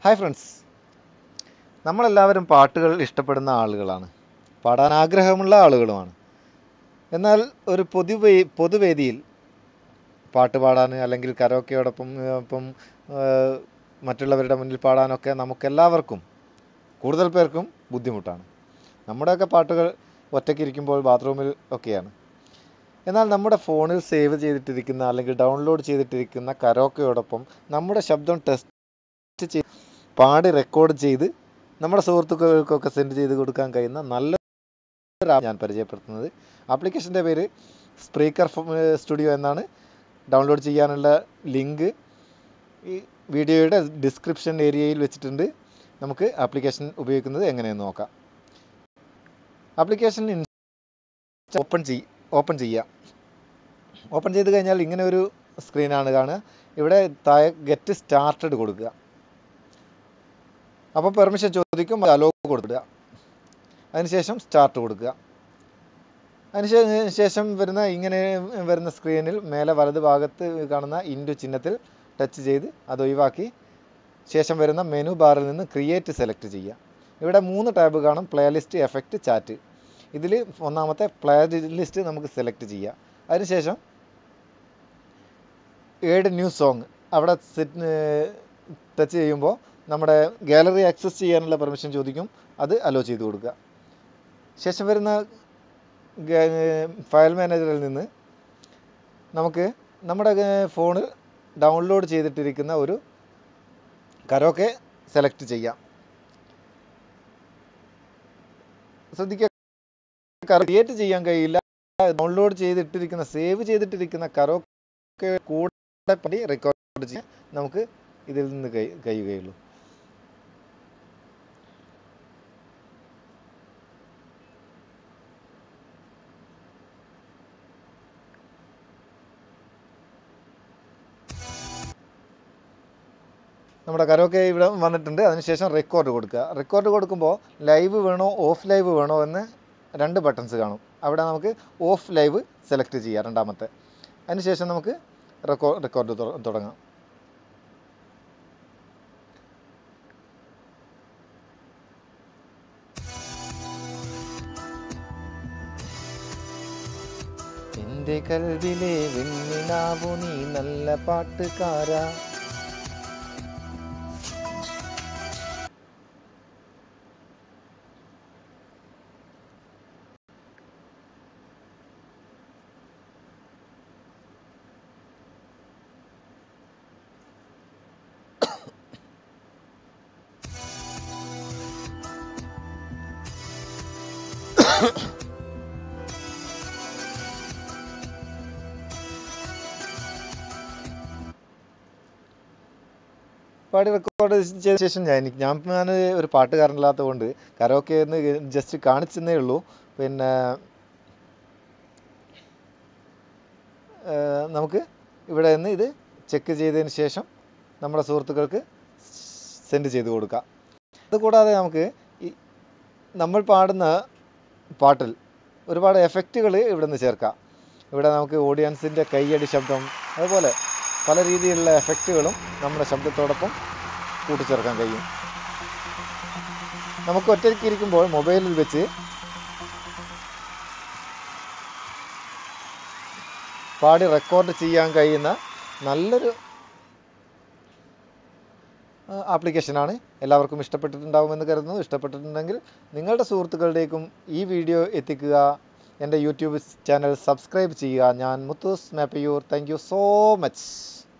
hi friends നമ്മളെല്ലാവരും പാട്ടുകൾ ഇഷ്ടപ്പെടുന്ന ആളുകളാണ് പാടാൻ ആഗ്രഹമുള്ള ആളുകളുമാണ് എന്നാൽ ഒരു പൊതുവേ പൊതുവേദിയിൽ പാട്ട് പാടാൻ അല്ലെങ്കിൽ കരോക്കയോടൊപ്പം ഇപ്പം ഏഹ്, മറ്റുള്ളവരുടെ മുന്നിൽ പാടാനൊക്കെ നമുക്കെല്ലാവർക്കും കൂടുതൽ പേർക്കും ബുദ്ധിമുട്ടാണ് നമ്മുടെയൊക്കെ പാട്ടുകൾ ഒറ്റയ്ക്കിരിക്കുമ്പോൾ ബാത്റൂമിൽ ഒക്കെയാണ് എന്നാൽ നമ്മുടെ ഫോണിൽ സേവ് ചെയ്തിട്ടിരിക്കുന്ന അല്ലെങ്കിൽ ഡൗൺലോഡ് ചെയ്തിട്ടിരിക്കുന്ന കരോക്കയോടൊപ്പം നമ്മുടെ ശബ്ദം ടെസ്റ്റ് ചെയ്ത് പാടി റെക്കോർഡ് ചെയ്ത് നമ്മുടെ സുഹൃത്തുക്കൾക്കൊക്കെ സെൻഡ് ചെയ്ത് കൊടുക്കാൻ കഴിയുന്ന നല്ല ഒരു app ഞാൻ പരിചയപ്പെടുത്തുന്നത് ആപ്ലിക്കേഷൻ്റെ പേര് സ്പ്രീക്കർ സ്റ്റുഡിയോ എന്നാണ് ഡൗൺലോഡ് ചെയ്യാനുള്ള ലിങ്ക് ഈ വീഡിയോയുടെ ഡിസ്ക്രിപ്ഷൻ ഏരിയയിൽ വെച്ചിട്ടുണ്ട് നമുക്ക് ആപ്ലിക്കേഷൻ ഉപയോഗിക്കുന്നത് എങ്ങനെയെന്ന് നോക്കാം ആപ്ലിക്കേഷൻ ഓപ്പൺ ചെയ് ഓപ്പൺ ചെയ്യാം ഓപ്പൺ ചെയ്ത് കഴിഞ്ഞാൽ ഇങ്ങനെ ഒരു സ്ക്രീനാണ് കാണുക ഇവിടെ താഴെ ഗെറ്റ് സ്റ്റാർട്ടഡ് കൊടുക്കുക അപ്പോൾ പെർമിഷൻ ചോദിക്കും അലോ കൊടുക്കുക അതിനുശേഷം സ്റ്റാർട്ട് കൊടുക്കുക അതിനുശേ- ശേഷം വരുന്ന ഇങ്ങനെ വരുന്ന സ്ക്രീനിൽ മേലെ വലത് ഭാഗത്ത് കാണുന്ന ഇൻഡു ചിഹ്നത്തിൽ ടച്ച് ചെയ്ത് അത് ഒഴിവാക്കി ശേഷം വരുന്ന മെനു ബാറിൽ നിന്ന് ക്രിയേറ്റ് സെലക്ട് ചെയ്യുക ഇവിടെ മൂന്ന് ടാബ് കാണും പ്ലേലിസ്റ്റ് എഫക്റ്റ് ചാറ്റ് ഇതിൽ ഒന്നാമത്തെ പ്ലേ ലിസ്റ്റ് നമുക്ക് സെലക്ട് ചെയ്യാം അതിനുശേഷം ഏഡ് ന്യൂ സോങ് അവിടെ സെറ്റ് ടച്ച് ചെയ്യുമ്പോൾ നമ്മുടെ ഗാലറി ആക്സസ് ചെയ്യാനുള്ള പെർമിഷൻ ചോദിക്കും അത് അലോ ചെയ്ത് കൊടുക്കുക ശേഷം വരുന്ന ഫയൽ മാനേജറിൽ നിന്ന് നമുക്ക് നമ്മുടെ ഫോണിൽ ഡൗൺലോഡ് ചെയ്തിട്ടിരിക്കുന്ന ഒരു കരോക്കെ സെലക്ട് ചെയ്യാം ശ്രദ്ധിക്കുക ക്രിയേറ്റ് ചെയ്യാൻ കഴിയില്ല ഡൗൺലോഡ് ചെയ്തിട്ടിരിക്കുന്ന സേവ് ചെയ്തിട്ടിരിക്കുന്ന കരോക്കെ കൂടെ പടി റെക്കോർഡ് ചെയ്യാൻ നമുക്ക് ഇതിൽ നിന്ന് കഴി- കഴിയുകയുള്ളൂ നമ്മുടെ കരോക്കെ ഇവിടെ വന്നിട്ടുണ്ട് അതിനുശേഷം റെക്കോർഡ് കൊടുക്കുക റെക്കോർഡ് കൊടുക്കുമ്പോൾ ലൈവ് വേണോ ഓഫ് ലൈവ് വേണോ എന്ന് രണ്ട് ബട്ടൺസ് കാണും അവിടെ നമുക്ക് ഓഫ് ലൈവ് സെലക്ട് ചെയ്യാം രണ്ടാമത്തെ അതിനുശേഷം നമുക്ക് റെക്കോ റെക്കോർഡ് തുടങ്ങാം എൻ്റെ കൽവിലെ വെണ്ണിലാവു നീ നല്ല പാട്ടുകാരാ പാടി റെക്കോർഡ് ചെയ്ത ശേഷം ഞാൻ എനിക്ക് ഞാൻ ഞാൻ ഒരു പാട്ടുകാരനല്ലാത്തത് കൊണ്ട് കരോക്കെ എന്ന് ജസ്റ്റ് കാണിച്ചെന്നേ ഉള്ളൂ പിന്നെ ഏഹ്, നമുക്ക് ഇവിടെ നിന്ന് ഇത് ചെക്ക് ചെയ്തതിന് ശേഷം നമ്മുടെ സുഹൃത്തുക്കൾക്ക് സെൻഡ് ചെയ്ത് കൊടുക്കാം അതുകൂടാതെ നമുക്ക് ഈ നമ്മൾ പാടുന്ന പാട്ടിൽ ഒരുപാട് എഫക്റ്റുകൾ ഇവിടെ നിന്ന് ചേർക്കാം ഇവിടെ നമുക്ക് ഓഡിയൻസിൻ്റെ കൈയടി ശബ്ദം അതുപോലെ പല രീതിയിലുള്ള എഫക്റ്റുകളും നമ്മുടെ ശബ്ദത്തോടൊപ്പം കൂട്ടിച്ചേർക്കാൻ കഴിയും നമുക്ക് ഒറ്റയ്ക്ക് ഇരിക്കുമ്പോൾ മൊബൈലിൽ വെച്ച് പാടി റെക്കോർഡ് ചെയ്യാൻ കഴിയുന്ന നല്ലൊരു ആപ്ലിക്കേഷനാണ് എല്ലാവർക്കും ഇഷ്ടപ്പെട്ടിട്ടുണ്ടാവുമെന്ന് കരുതുന്നു ഇഷ്ടപ്പെട്ടിട്ടുണ്ടെങ്കിൽ നിങ്ങളുടെ സുഹൃത്തുക്കളുടേക്കും ഈ വീഡിയോ എത്തിക്കുക എൻ്റെ യൂട്യൂബ് ചാനൽ സബ്സ്ക്രൈബ് ചെയ്യുക ഞാൻ Muthoos Mappayoor thank you so much